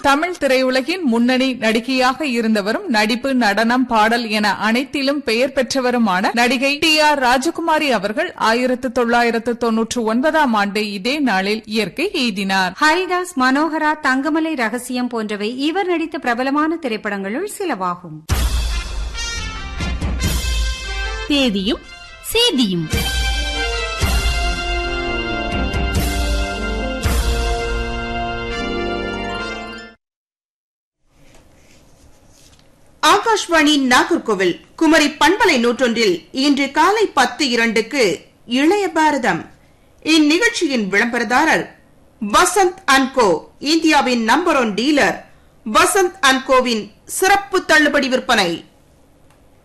தமிழ் திரையுலகின் முன்னணி நடிகையாக இருந்தவரும் நடிப்பு நடனம் பாடல் என அனைத்திலும் பெயர் பெற்றவருமான நடிகை டி ஆர் ராஜகுமாரி அவர்கள் ஆயிரத்து தொள்ளாயிரத்து தொன்னூற்று ஒன்பதாம் ஆண்டு இதே நாளில் இயற்கை எய்தினார் ஹரிதாஸ் மனோகரா தங்கமலை ரகசியம் போன்றவை இவர் நடித்த பிரபலமான திரைப்படங்களுள் சிலவாகும் தேதியும் சேதியும் ஆகாஷ்வாணி நாகர்கோவில் குமரி பண்பலை நூற்றொன்றில் இன்று காலை பத்து இரண்டுக்கு இளைய பாரதம் இந்நிகழ்ச்சியின் விளம்பரதாரர் வசந்த் அன்கோ இந்தியாவின் நம்பர் ஒன் டீலர் வசந்த் அன்கோவின் சிறப்பு தள்ளுபடி விற்பனை